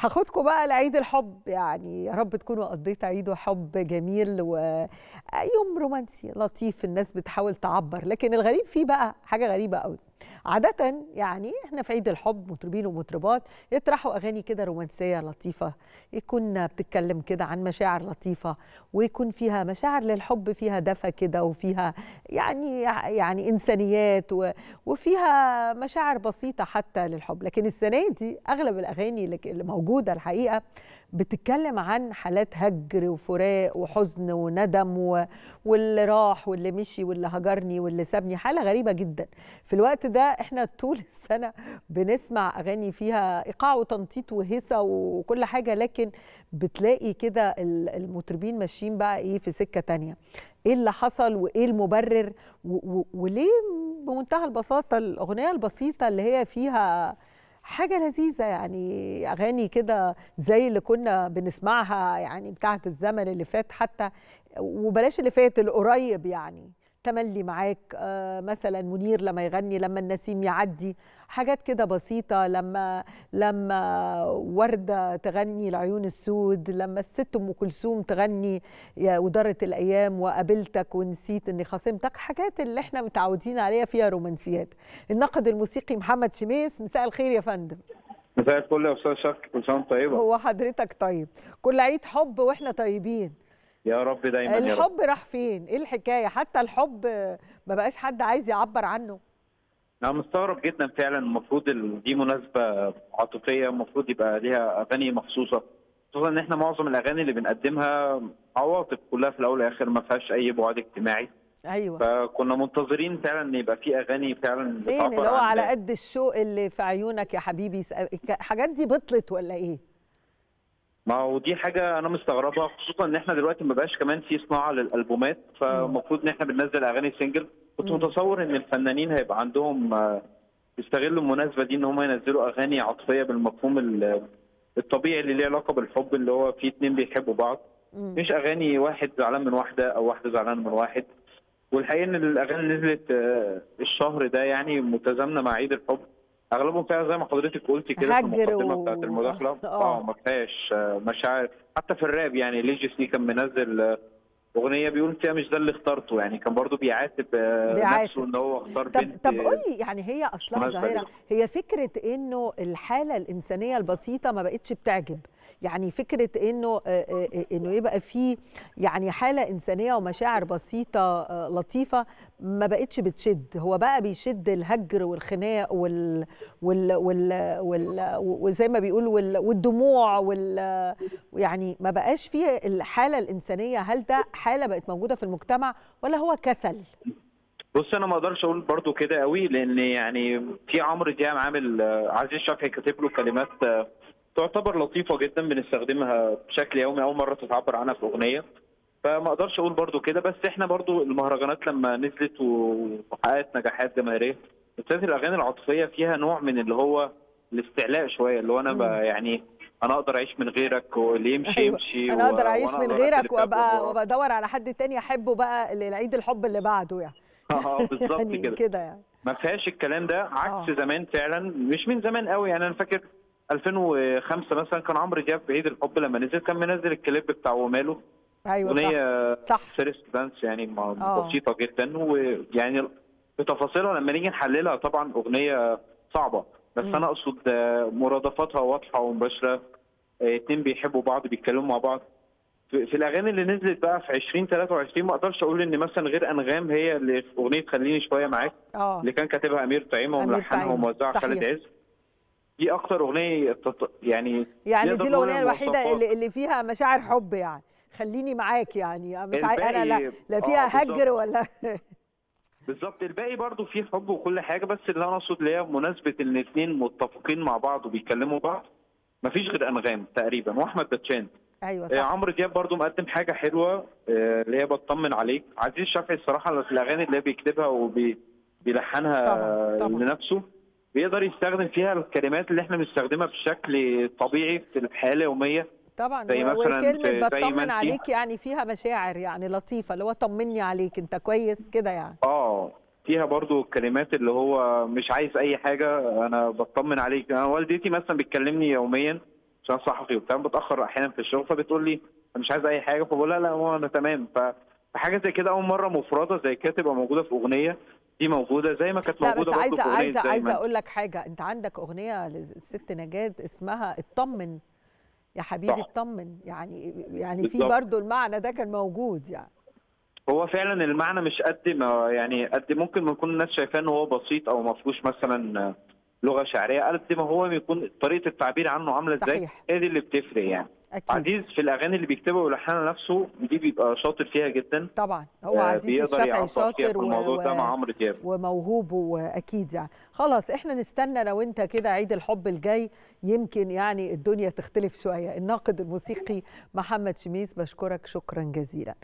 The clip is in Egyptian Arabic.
هاخدكم بقى لعيد الحب يعني يا رب تكونوا قضيتوا عيد حب جميل ويوم رومانسي لطيف الناس بتحاول تعبر لكن الغريب فيه بقى حاجه غريبه قوي عادة يعني احنا في عيد الحب مطربين ومطربات يطرحوا اغاني كده رومانسيه لطيفه يكون بتتكلم كده عن مشاعر لطيفه ويكون فيها مشاعر للحب فيها دفى كده وفيها يعني يعني انسانيات وفيها مشاعر بسيطه حتى للحب لكن السنه دي اغلب الاغاني اللي موجوده الحقيقه بتتكلم عن حالات هجر وفراق وحزن وندم واللي راح واللي مشي واللي هجرني واللي سابني حاله غريبه جدا في الوقت ده احنا طول السنه بنسمع اغاني فيها ايقاع وتنطيط وهيصه وكل حاجه لكن بتلاقي كده المطربين ماشيين بقى ايه في سكه تانية ايه اللي حصل وايه المبرر وليه بمنتهى البساطه الاغنيه البسيطه اللي هي فيها حاجة لذيذة يعني أغاني كده زي اللي كنا بنسمعها يعني بتاعة الزمن اللي فات حتى وبلاش اللي فات القريب يعني تملي معاك آه مثلا منير لما يغني لما النسيم يعدي حاجات كده بسيطة لما لما وردة تغني العيون السود لما الست أم كلثوم تغني يا ودارت الأيام وقابلتك ونسيت إني خاصمتك حاجات اللي احنا متعودين عليها فيها رومانسيات الناقد الموسيقي محمد شميس مساء الخير يا فندم مساء الفل يا أستاذ شك كل سنة طيبة هو حضرتك طيب كل عيد حب وإحنا طيبين يا رب دايما الحب يا رب. راح فين ايه الحكايه حتى الحب ما بقاش حد عايز يعبر عنه انا مستغرب جدا فعلا المفروض دي مناسبه عاطفيه المفروض يبقى ليها اغاني مخصوصه خصوصا ان احنا معظم الاغاني اللي بنقدمها عواطف كلها في الاول والاخر ما فيهاش اي بعد اجتماعي ايوه فكنا منتظرين فعلا ان يبقى في اغاني فعلا فين اللي هو على قد الشوق اللي في عيونك يا حبيبي الحاجات دي بطلت ولا ايه ما هو دي حاجة أنا مستغربها خصوصا إن إحنا دلوقتي ما بقاش كمان في صناعة للألبومات فالمفروض إن إحنا بننزل أغاني سنجل كنت متصور إن الفنانين هيبقى عندهم يستغلوا المناسبة دي إن هم ينزلوا أغاني عاطفية بالمفهوم الطبيعي اللي ليه علاقة بالحب اللي هو فيه اتنين بيحبوا بعض مش أغاني واحد زعلان من واحدة أو واحدة زعلان من واحد والحقيقة إن الأغاني اللي نزلت الشهر ده يعني متزامنة مع عيد الحب اغلبهم فعلا زي ما حضرتك قلتي كده في المقدمه و... بتاعت المداخله اه ما فيهاش مشاعر حتى في الراب يعني ليجيسي كان منزل اغنيه بيقول فيها مش ده اللي اخترته يعني كان برضو بيعاتب, بيعاتب. نفسه ان هو اختار طب بنت طب قول لي يعني هي اصلا ظاهره هي فكره انه الحاله الانسانيه البسيطه ما بقتش بتعجب يعني فكره انه انه يبقى في يعني حاله انسانيه ومشاعر بسيطه لطيفه ما بقتش بتشد هو بقى بيشد الهجر والخناق وال وال وال, وال وزي ما بيقول وال والدموع وال يعني ما بقاش فيه الحاله الانسانيه هل ده حاله بقت موجوده في المجتمع ولا هو كسل بص انا ما اقدرش اقول برضو كده قوي لان يعني في عمرو دياب عامل عزيز شافعي كاتب له كلمات تعتبر لطيفه جدا بنستخدمها بشكل يومي اول مره تتعبر عنها في اغنيه فما اقدرش اقول برضو كده بس احنا برضو المهرجانات لما نزلت وحققت نجاحات جماهيريه ابتدت الاغاني العاطفيه فيها نوع من اللي هو الاستعلاء شويه اللي هو انا يعني انا اقدر اعيش من غيرك واللي يمشي أيوة. يمشي انا اقدر اعيش من غيرك وابقى وابقى ادور على حد تاني احبه بقى لعيد الحب اللي بعده يعني اه بالظبط يعني كده كده يعني ما فيهاش الكلام ده عكس أوه. زمان فعلا مش من زمان قوي يعني انا فاكر 2005 مثلا كان عمرو دياب في عيد الحب لما نزل كان منزل الكليب بتاع وماله ايوه اغنيه صح صح فيرست دانس يعني بسيطه جدا ويعني بتفاصيلها لما نيجي نحللها طبعا اغنيه صعبه بس م. انا اقصد مرادفاتها واضحه ومباشره اتنين بيحبوا بعض بيتكلموا مع بعض في الاغاني اللي نزلت بقى في 2023 ما اقدرش اقول ان مثلا غير انغام هي اللي في اغنيه خليني شويه معاك أوه. اللي كان كاتبها امير طعيمه وملحنها وموزعها خالد عز دي اكتر اغنيه يعني يعني دي الاغنيه الوحيده اللي, اللي فيها مشاعر حب يعني خليني معاك يعني مش عاي... انا لا, لا فيها آه هجر ولا بالظبط الباقي برضو فيه حب وكل حاجه بس اللي انا اقصد اللي هي بمناسبه ان الاثنين متفقين مع بعض وبيكلموا بعض مفيش غير انغام تقريبا واحمد باتشان ايوه صح. آه عمرو دياب برضو مقدم حاجه حلوه آه اللي هي بطمن عليك عزيز شافعي الصراحه في الاغاني اللي هي بيكتبها وبيلحنها طبعا. طبعا. لنفسه بيقدر يستخدم فيها الكلمات اللي احنا بنستخدمها بشكل طبيعي في الحياه اليوميه طبعا زي مثلا وكلمه زي ما بطمن انت- عليك يعني فيها مشاعر يعني لطيفه اللي هو طمني عليك انت كويس كده يعني اه فيها برضو الكلمات اللي هو مش عايز اي حاجه انا بطمن عليك انا والدتي مثلا بتكلمني يوميا عشان صحفي وبتاع بتاخر احيانا في الشغل فبتقول لي انا مش عايز اي حاجه فبقول لها لا هو انا تمام فحاجه زي كده اول مره مفرده زي كده تبقى موجوده في اغنيه دي موجوده زي ما كانت لا موجوده بس برضه عايزه في اغنيه عايزه عايزه دايما اقول لك حاجه انت عندك اغنيه للست نجاة اسمها اطمن يا حبيبي صح. اطمن يعني يعني في بالظبط. برضو المعنى ده كان موجود يعني هو فعلا المعنى مش قد ما يعني قد ممكن ما يكون الناس شايفاه ان هو بسيط او ما فيهوش مثلا لغه شعريه قد ما هو بيكون طريقه التعبير عنه عامله ازاي صحيح. هي دي اللي بتفرق يعني اكيد عزيز في الاغاني اللي بيكتبها ويلحنها نفسه دي بيبقى شاطر فيها جدا طبعا هو آه، عزيز بيقدر الشافعي يعبر فيها شاطر في و- الموضوع ده و- مع عمرو دياب وموهوب واكيد يعني خلاص احنا نستنى انا وانت كده عيد الحب الجاي يمكن يعني الدنيا تختلف شويه الناقد الموسيقي محمد شميس بشكرك شكرا جزيلا